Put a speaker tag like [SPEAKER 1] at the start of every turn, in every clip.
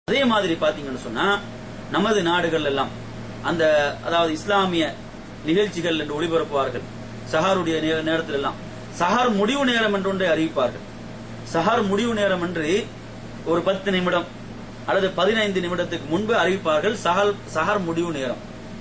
[SPEAKER 1] அதே மாதிரி பாத்தீங்கன்னு சொன்னா நமது நாடுகள் எல்லாம் அந்த அதாவது இஸ்லாமிய நிகழ்ச்சிகள் என்று ஒளிபரப்புவார்கள் சஹாருடைய நே- நேரத்தில் எல்லாம் சஹார் முடிவு நேரம் என்று ஒன்றை அறிவிப்பார்கள் சஹார் முடிவு நேரம் என்று ஒரு பத்து நிமிடம் அல்லது பதினைந்து நிமிடத்துக்கு முன்பு அறிவிப்பார்கள் சஹார் சஹார் முடிவு நேரம்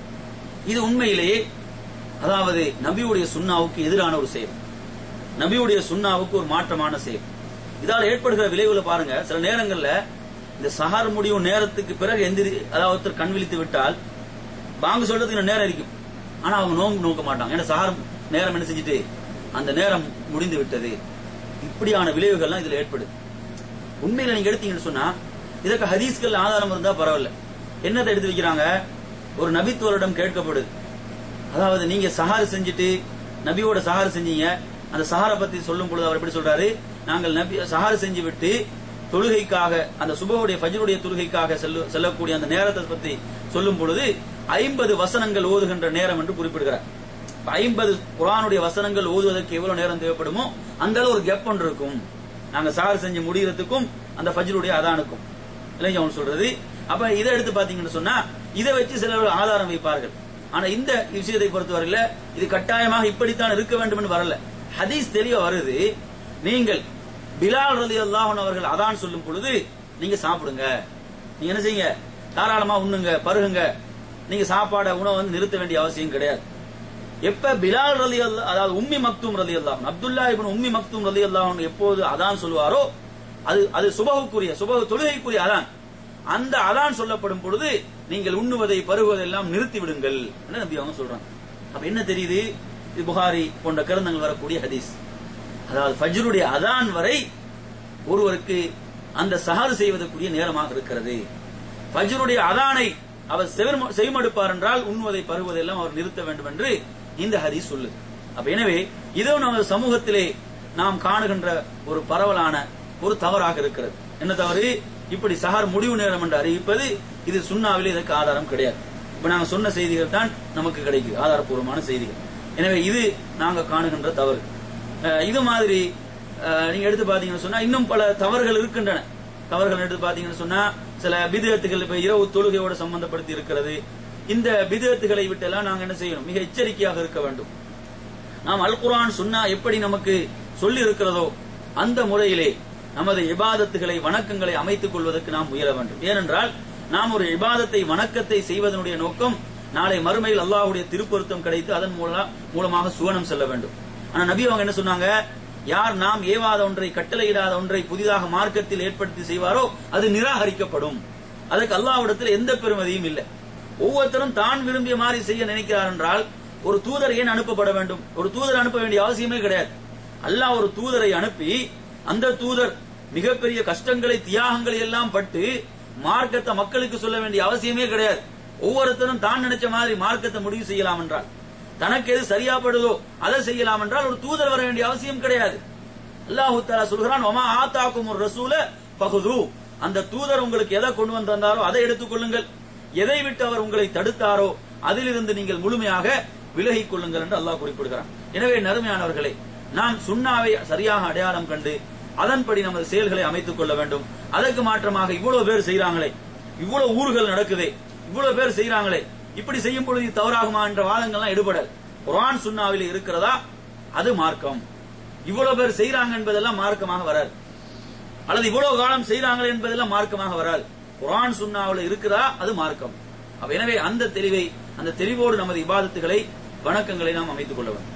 [SPEAKER 1] இது உண்மையிலேயே அதாவது நபியுடைய சுண்ணாவுக்கு எதிரான ஒரு செயல் நபியுடைய சுண்ணாவுக்கு ஒரு மாற்றமான செயல் இதால் ஏற்படுகிற விளைவுல பாருங்க சில நேரங்கள்ல இந்த சஹார் முடிவு நேரத்துக்கு பிறகு எந்திரி அதாவது ஒருத்தர் கண் விழித்து விட்டால் பாங்கு சொல்றதுக்கு இன்னும் நேரம் இருக்கும் ஆனா அவங்க நோன்பு நோக்க மாட்டாங்க ஏன்னா சஹார் நேரம் என்ன செஞ்சுட்டு அந்த நேரம் முடிந்து விட்டது இப்படியான விளைவுகள்லாம் இதுல ஏற்படுது உண்மையில நீங்க எடுத்தீங்கன்னு சொன்னா இதற்கு ஹதீஸ்கள் ஆதாரம் இருந்தா பரவாயில்ல என்னத்தை எடுத்து வைக்கிறாங்க ஒரு நபித்துவரிடம் கேட்கப்படுது அதாவது நீங்க சஹார் செஞ்சுட்டு நபியோட சஹார் செஞ்சீங்க அந்த சஹாரை பத்தி சொல்லும் பொழுது அவர் எப்படி சொல்றாரு நாங்கள் நபி சஹார் செஞ்சு விட்டு தொழுகைக்காக அந்த சுபவுடைய ஃபஜ்ருடைய தொழுகைக்காக செல்ல செல்லக்கூடிய அந்த நேரத்தை பத்தி சொல்லும் பொழுது ஐம்பது வசனங்கள் ஓதுகின்ற நேரம் என்று குறிப்பிடுகிறார் ஐம்பது குரானுடைய வசனங்கள் ஓதுவதற்கு எவ்வளவு நேரம் தேவைப்படுமோ அந்த அளவு ஒரு கெப் ஒன்று இருக்கும் நாங்க சஹார் செஞ்சு முடிகிறதுக்கும் அந்த ஃபஜ்ருடைய அதானுக்கும் இல்லைங்க அவன் சொல்றது அப்ப இதை எடுத்து பாத்தீங்கன்னு சொன்னா இதை வச்சு சிலர் ஆதாரம் வைப்பார்கள் ஆனா இந்த விஷயத்தை பொறுத்தவரையில இது கட்டாயமாக இப்படித்தான் இருக்க வேண்டும் என்று வரல ஹதீஸ் தெளிவா வருது நீங்கள் பிலால் ரலி அல்லாஹன் அவர்கள் அதான் சொல்லும் பொழுது நீங்க சாப்பிடுங்க நீங்க என்ன செய்யுங்க தாராளமா உண்ணுங்க பருகுங்க நீங்க சாப்பாட உணவை வந்து நிறுத்த வேண்டிய அவசியம் கிடையாது எப்ப பிலால் ரலி அல்லா அதாவது உம்மி மக்தூம் ரலி அல்லாஹ் அப்துல்லா இப்னு உம்மி மக்தூம் ரலி அல்லாஹ் எப்போது அதான் சொல்லுவாரோ அது அது சுபகுக்குரிய சுபகு தொழுகைக்குரிய அதான் அந்த அதான் சொல்லப்படும் பொழுது நீங்கள் உண்ணுவதை பருகுவதெல்லாம் நிறுத்தி விடுங்கள் என்று நபி அவங்க சொல்றாங்க அப்ப என்ன தெரியுது இது புகாரி போன்ற கிரந்தங்கள் வரக்கூடிய ஹதீஸ் அதாவது ஃபஜ்ருடைய அதான் வரை ஒருவருக்கு அந்த சஹார் செய்வதற்குரிய நேரமாக இருக்கிறது ஃபஜ்ருடைய அதானை அவர் செவிம- செவிமடுப்பார் என்றால் உண்ணுவதை பருகுவதெல்லாம் அவர் நிறுத்த வேண்டும் என்று இந்த ஹதீஸ் சொல்லுது அப்ப எனவே இதுவும் நமது சமூகத்திலே நாம் காணுகின்ற ஒரு பரவலான ஒரு தவறாக இருக்கிறது என்ன தவறு இப்படி சஹார் முடிவு நேரம் என்று அறிவிப்பது இது சுண்ணாவிலே இதற்கு ஆதாரம் கிடையாது இப்ப நாங்க சொன்ன செய்திகள் தான் நமக்கு கிடைக்குது ஆதாரப்பூர்வமான செய்திகள் எனவே இது நாங்க காணுகின்ற தவறு அஹ் இது மாதிரி அஹ், நீங்க எடுத்து பாத்தீங்கன்னு சொன்னா இன்னும் பல தவறுகள் இருக்கின்றன தவறுகள் எடுத்து பாத்தீங்கன்னு சொன்னா சில பிதத்துகள் இப்ப இரவு தொழுகையோடு சம்பந்தப்படுத்தி இருக்கிறது இந்த பிதத்துகளை விட்டெல்லாம் நாங்க என்ன செய்யணும் மிக எச்சரிக்கையாக இருக்க வேண்டும் நாம் அல் குர்ஆன் சுன்னா எப்படி நமக்கு சொல்லி இருக்கிறதோ அந்த முறையிலே நமது இபாதத்துகளை வணக்கங்களை அமைத்துக் கொள்வதற்கு நாம் முயல வேண்டும் ஏனென்றால் நாம் ஒரு இபாதத்தை வணக்கத்தை செய்வதனுடைய நோக்கம் நாளை மறுமையில் அல்லாஹ்வுடைய திருப்பொருத்தம் கிடைத்து அதன் மூலம் மூலமாக சுவனம் செல்ல வேண்டும் ஆனா நபி அவங்க என்ன சொன்னாங்க யார் நாம் ஏவாத ஒன்றை கட்டளையிடாத ஒன்றை புதிதாக மார்க்கத்தில் ஏற்படுத்தி செய்வாரோ அது நிராகரிக்கப்படும் அதற்கு அல்லாஹ்விடத்தில் எந்த பெருமதியும் இல்லை ஒவ்வொருத்தரும் தான் விரும்பிய மாதிரி செய்ய நினைக்கிறார் என்றால் ஒரு தூதர் ஏன் அனுப்பப்பட வேண்டும் ஒரு தூதர் அனுப்ப வேண்டிய அவசியமே கிடையாது அல்லாஹ் ஒரு தூதரை அனுப்பி அந்த தூதர் மிகப்பெரிய கஷ்டங்களை தியாகங்களை எல்லாம் பட்டு மார்க்கத்தை மக்களுக்கு சொல்ல வேண்டிய அவசியமே கிடையாது ஒவ்வொருத்தரும் தான் நினைச்ச மாதிரி மார்க்கத்தை முடிவு செய்யலாம் என்றால் தனக்கு எது சரியாப்படுதோ அதை செய்யலாம் என்றால் ஒரு தூதர் வர வேண்டிய அவசியம் கிடையாது அல்லாஹு தாலா சொல்கிறான் ஒமா ஆத்தாக்கும் ஒரு ரசூல பகுது அந்த தூதர் உங்களுக்கு எதை கொண்டு வந்து தந்தாரோ அதை எடுத்துக் கொள்ளுங்கள் எதை விட்டு அவர் உங்களை தடுத்தாரோ அதிலிருந்து நீங்கள் முழுமையாக விலகிக் கொள்ளுங்கள் என்று அல்லாஹ் குறிப்பிடுகிறான் எனவே நறுமையானவர்களே நாம் சுண்ணாவை சரியாக அடையாளம் கண்டு அதன்படி நமது செயல்களை அமைத்துக் கொள்ள வேண்டும் அதற்கு மாற்றமாக இவ்வளவு பேர் செய்றாங்களே இவ்வளவு ஊர்கள் நடக்குதே இவ்வளவு பேர் செய்றாங்களே இப்படி செய்யும் பொழுது இது தவறாகுமா என்ற வாதங்கள்லாம் எடுபடல் குர்ஆன் சுன்னாவில் இருக்கிறதா அது மார்க்கம் இவ்வளவு பேர் செய்றாங்க என்பதெல்லாம் மார்க்கமாக வராது அல்லது இவ்வளவு காலம் செய்றாங்களே என்பதெல்லாம் மார்க்கமாக வராது குர்ஆன் சுன்னாவில் இருக்கிறதா அது மார்க்கம் அப்ப எனவே அந்த தெளிவை அந்த தெளிவோடு நமது இபாதத்துகளை வணக்கங்களை நாம் அமைத்துக் கொள்ள வேண்டும்